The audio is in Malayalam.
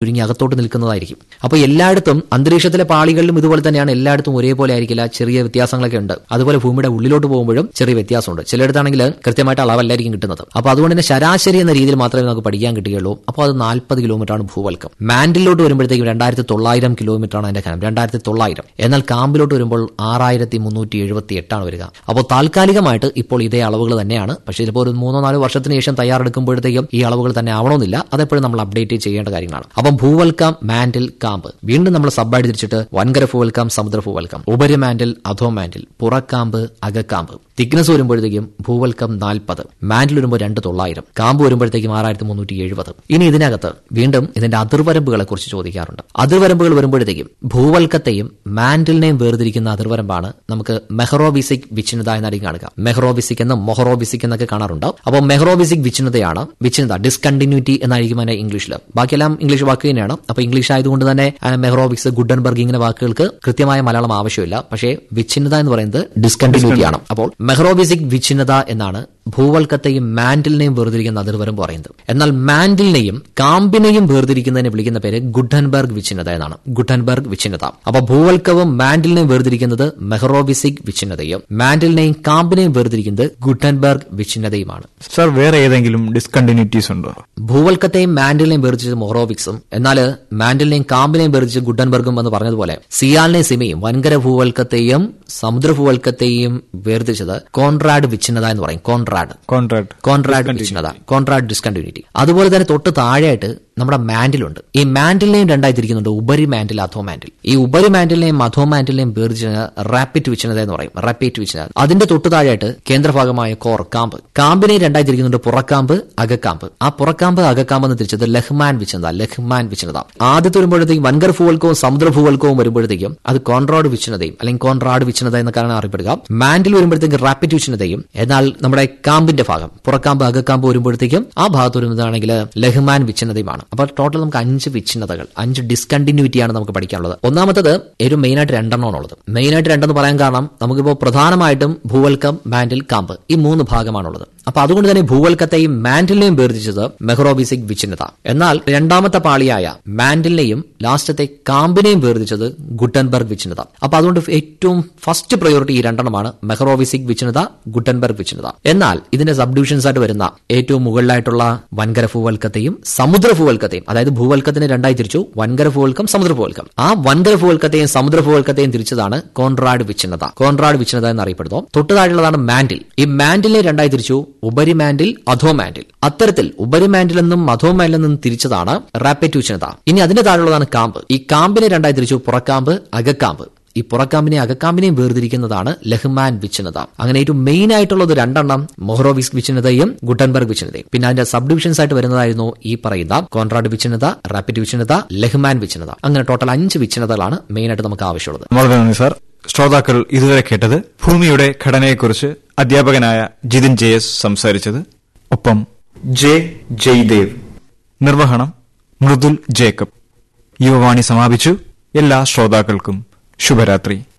ചുരുങ്ങി അകത്തോട്ട് നിൽക്കുന്നതായിരിക്കും അപ്പോൾ എല്ലായിടത്തും അന്തരീക്ഷത്തിലെ പാളികളിലും ഇതുപോലെ തന്നെയാണ് എല്ലായിടത്തും ഒരേപോലെ ആയിരിക്കില്ല ചെറിയ വ്യത്യാസങ്ങളൊക്കെ ഉണ്ട് അതുപോലെ ഭൂമിയുടെ ഉള്ളിലോട്ട് പോകുമ്പോഴും ചെറിയ വ്യത്യാസമുണ്ട് ചിലയിടത്താണെങ്കിൽ കൃത്യമായിട്ട് അളവല്ലായിരിക്കും കിട്ടുന്നത് അപ്പോൾ അതുകൊണ്ട് തന്നെ ശരാശരി എന്ന രീതിയിൽ മാത്രമേ നമുക്ക് പഠിക്കാൻ കിട്ടുകയുള്ളൂ അപ്പോൾ അത് നാൽപ്പത് കിലോമീറ്റർ ആണ് ഭൂവൽക്കം മാൻഡിലോട്ട് വരുമ്പോഴത്തേക്കും രണ്ടായിരത്തി തൊള്ളായിരം കിലോമീറ്റർ ആണ് അതിന്റെ കനം രണ്ടായിരത്തി തൊള്ളായിരം എന്നാൽ കാമ്പിലോട്ട് വരുമ്പോൾ ആറായിരത്തി മുന്നൂറ്റി എഴുപത്തി എട്ടാണ് വരിക അപ്പോൾ താൽക്കാലികമായിട്ട് ഇപ്പോൾ ഇതേ അളവുകൾ തന്നെയാണ് പക്ഷേ ചിലപ്പോൾ ഒരു മൂന്നോ നാലോ വർഷത്തിന് ശേഷം തയ്യാറെടുക്കുമ്പോഴത്തേക്കും ഈ അളവുകൾ തന്നെ ആവണമെന്നില്ല അതെപ്പോഴും നമ്മൾ അപ്ഡേറ്റ് ചെയ്യേണ്ട കാര്യങ്ങളാണ് അപ്പം ഭൂവൽക്കം മാൻഡിൽ കാമ്പ് വീണ്ടും നമ്മൾ സബ്ബായിട്ട് തിരിച്ചിട്ട് വൻകര ഭൂവൽക്കം സമുദ്ര ഭൂവൽക്കം ഉപരി മാൻഡിൽ അധോ മാൻഡിൽ പുറക്കാമ്പ് അകക്കാമ്പ് തിക്നസ് വരുമ്പോഴത്തേക്കും ഭൂവൽക്കം നാൽപ്പത് മാൻഡിൽ വരുമ്പോൾ രണ്ട് തൊള്ളായിരം കാമ്പ് വരുമ്പോഴത്തേക്കും ആറായിരത്തി മുന്നൂറ്റി എഴുപത് ഇനി ഇതിനകത്ത് വീണ്ടും ഇതിന്റെ അതിർവരമ്പുകളെ കുറിച്ച് ചോദിക്കാറുണ്ട് അതിർവരമ്പുകൾ വരുമ്പോഴത്തേക്കും ഭൂവൽക്കത്തെയും മാൻഡിലിനെയും വേർതിരിക്കുന്ന അതിർവരമ്പാണ് നമുക്ക് മെഹറോവിസിക് വിച്ഛിന്നത എന്നടി കാണുക മെഹറോവിസിക് എന്നും മൊഹറോവിസിക് എന്നൊക്കെ കാണാറുണ്ട് അപ്പോൾ മെഹറോവിസിക് വിച്ഛിന്നതയാണ് വിച്ഛിന്നത ഡിസ്കണ്ടിന്യൂറ്റി എന്നായിരിക്കും അതിനെ ഇംഗ്ലീഷിൽ ബാക്കിയെല്ലാം ഇംഗ്ലീഷ് വാക്ക് തന്നെയാണ് അപ്പോൾ ഇംഗ്ലീഷ് ആയതുകൊണ്ട് തന്നെ മെഹറോവിക്സ് ഗുഡൻബർഗ് ഇങ്ങനെ വാക്കുകൾക്ക് കൃത്യമായ മലയാളം ആവശ്യമില്ല പക്ഷേ വിച്ഛിന്നത എന്ന് പറയുന്നത് ഡിസ്കണ്ടിന്യൂറ്റി ആണ് അപ്പോൾ മെഹറോവിസിക് വിച്ഛിന്നത എന്നാണ് ഭൂവൽക്കത്തെയും മാൻഡിലിനെയും വേർതിരിക്കുന്ന അതിർവരം പറയുന്നത് എന്നാൽ മാൻഡിലിനെയും കാമ്പിനെയും വേർതിരിക്കുന്നതിനെ വിളിക്കുന്ന പേര് ഗുഡൻബർഗ് വിച്ഛിന്നത എന്നാണ് ഗുഡൻബർഗ് വിച്ഛിന്നത അപ്പൊ ഭൂവൽക്കവും മാൻഡിലിനെയും വേർതിരിക്കുന്നത് മെഹറോവിസിക് വിച്ഛിന്നതയും മാൻഡിലിനെയും കാമ്പിനെയും വേർതിരിക്കുന്നത് ഗുഡൻബർഗ് വിച്ഛിന്നതയുമാണ് സർ വേറെ ഏതെങ്കിലും ഡിസ്കണ്ടിന്യൂറ്റീസ് ഉണ്ടോ ഭൂവൽക്കത്തെയും മാൻഡിലിനെയും വേർതിരിച്ചത് മൊറോവിക്സും എന്നാൽ മാൻഡിലിനെയും കാമ്പിനെയും വേർതിരിച്ച് ഗുഡൻബർഗും എന്ന് പറഞ്ഞതുപോലെ സിയാലിനെയും സിമയും വൻകര ഭൂവൽക്കത്തെയും സമുദ്ര ഭൂവൽക്കത്തെയും വേർതിരിച്ചത് കോൺറാഡ് വിച്ഛിന്നത എന്ന് പറയും കോൺറാഡ് കോൺട്രാക്ട് കോൺട്രാക്ട് വിച്ഛിന്നത കോൺട്രാക്ട് ഡിസ്കണ്ടിന്യൂറ്റി അതുപോലെ തന്നെ തൊട്ട് താഴെയായിട്ട് നമ്മുടെ മാൻഡിലുണ്ട് ഈ മാൻഡിലിനെയും രണ്ടായി തിരിക്കുന്നുണ്ട് ഉപരി മാൻഡിൽ അധോ മാൻഡിൽ ഈ ഉപരി മാൻഡിലിനെയും അധോ മാൻഡിലിനെയും വേർതിരിച്ച റാപ്പിറ്റ് വിച്ഛിന്നത എന്ന് പറയും റാപ്പിറ്റ് വിച്ഛിന്നത അതിന്റെ തൊട്ട് താഴെയായിട്ട് കേന്ദ്രഭാഗമായ കോർ കാമ്പ് കാമ്പിനെ രണ്ടായി തിരിക്കുന്നുണ്ട് പുറക്കാമ്പ് അകക്കാമ്പ് ആ പുറക്കാമ്പ് അകക്കാമ്പ് എന്ന് തിരിച്ചത് ലഹ്മാൻ വിച്ഛിന്നത ലഹ്മാൻ വിച്ഛിന്നത ആദ്യത്തെ വരുമ്പോഴത്തേക്കും വൻകർ ഭൂവൽക്കവും സമുദ്ര ഭൂവൽക്കവും വരുമ്പോഴത്തേക്കും അത് കോൺട്രാഡ് വിച്ഛിന്നതയും അല്ലെങ്കിൽ കോൺട്രാഡ് വിച്ഛിന്നത എന്നൊക്കെയാണ് അറിയപ്പെടുക മാൻഡിൽ വരുമ്പോഴത്തേക്കും റാപ്പിറ്റ് വിച്ഛിന്നതയും എന്നാൽ നമ്മുടെ കാമ്പിന്റെ ഭാഗം പുറക്കാമ്പ് അകക്കാമ്പ് വരുമ്പോഴത്തേക്കും ആ ഭാഗത്ത് വരുന്നതാണെങ്കിൽ ലഹ്മാൻ വിച്ഛിന്നതയുമാണ് അപ്പോൾ ടോട്ടൽ നമുക്ക് അഞ്ച് വിച്ഛിന്നതകൾ അഞ്ച് ഡിസ്കണ്ടിന്യൂറ്റിയാണ് നമുക്ക് പഠിക്കാനുള്ളത് ഒന്നാമത്തത് ഏറ്റവും മെയിനായിട്ട് രണ്ടെണ്ണമാണ് ഉള്ളത് മെയിനായിട്ട് രണ്ടെന്ന് പറയാൻ കാരണം നമുക്കിപ്പോൾ പ്രധാനമായിട്ടും ഭൂവൽക്കം മാൻഡിൽ കാമ്പ് ഈ മൂന്ന് ഭാഗമാണുള്ളത് അപ്പൊ അതുകൊണ്ട് തന്നെ ഭൂവൽക്കത്തെയും മാൻഡിലിനെയും വേർതിരിച്ചത് മെഹറോബിസിക് വിച്ഛിന്നത എന്നാൽ രണ്ടാമത്തെ പാളിയായ മാൻഡിലിനെയും ലാസ്റ്റത്തെ കാമ്പിനെയും വേർതിരിച്ചത് ഗുട്ടൻബർഗ് വിച്ഛിന്നത അപ്പൊ അതുകൊണ്ട് ഏറ്റവും ഫസ്റ്റ് പ്രയോറിറ്റി ഈ രണ്ടെണ്ണമാണ് മെഹറോവിസിക് വിച്ഛിന്നത ഗുട്ടൻബർഗ് വിച്ഛിന്നത എന്നാൽ ഇതിന്റെ സബ് ഡിവിഷൻസ് ആയിട്ട് വരുന്ന ഏറ്റവും മുകളിലായിട്ടുള്ള വൻകര ഭൂവൽക്കത്തെയും സമുദ്ര ഭൂവൽക്കത്തെയും അതായത് ഭൂവൽക്കത്തിനെ രണ്ടായി തിരിച്ചു വൻകര ഭൂവൽക്കം സമുദ്ര ഭൂവൽക്കം ആ വൻകര ഭൂവൽക്കത്തെയും സമുദ്ര ഭൂവൽക്കത്തെയും തിരിച്ചതാണ് കോൺറാഡ് വിച്ഛിന്നത കോൺറാഡ് വിച്ഛിന്നത എന്നറിയപ്പെടുന്നു തൊട്ട് താഴെയുള്ളതാണ് മാൻഡിൽ ഈ മാൻഡിലിനെ രണ്ടായി തിരിച്ചു ഉപരി മാൻഡിൽ അധോ മാൻഡിൽ അത്തരത്തിൽ ഉപരി മാൻഡിൽ എന്നും അധോ മാൻഡിൽ നിന്നും തിരിച്ചതാണ് റാപ്പിറ്റ് വിച്ഛിന്നത ഇനി അതിന്റെ താഴെയുള്ളതാണ് കാമ്പ് ഈ കാമ്പിനെ രണ്ടായി തിരിച്ചു പുറക്കാമ്പ് അകക്കാമ്പ് ഈ പുറക്കാമ്പിനെ അകക്കാമ്പിനെയും വേർതിരിക്കുന്നതാണ് ലഹ്മാൻ വിച്ഛിന്നത അങ്ങനെ ഏറ്റവും മെയിൻ ആയിട്ടുള്ളത് രണ്ടെണ്ണം മൊഹറോവിസ് വിച്ഛിന്നതയും ഗുട്ടൻബർഗ് വിച്ഛിന്നതയും പിന്നെ അതിന്റെ സബ് ഡിവിഷൻസ് ആയിട്ട് വരുന്നതായിരുന്നു ഈ പറയുന്ന കോൺട്രാഡ് വിച്ഛിന്നത റാപ്പിഡ് വിച്ഛിന്നത ലഹ്മാൻ വിച്ഛിന്നത അങ്ങനെ ടോട്ടൽ അഞ്ച് വിച്ഛിന്നതകളാണ് മെയിൻ ആയിട്ട് നമുക്ക് ആവശ്യമുള്ളത് വളരെ നന്ദി സാർ ശ്രോതാക്കൾ ഇതുവരെ കേട്ടത് ഭൂമിയുടെ ഘടനയെക്കുറിച്ച് അധ്യാപകനായ ജിതിൻ ജെ എസ് സംസാരിച്ചത് ഒപ്പം ജെ ജയ്ദേവ് നിർവഹണം മൃദുൽ ജേക്കബ് യുവവാണി സമാപിച്ചു എല്ലാ ശ്രോതാക്കൾക്കും ശുഭരാത്രി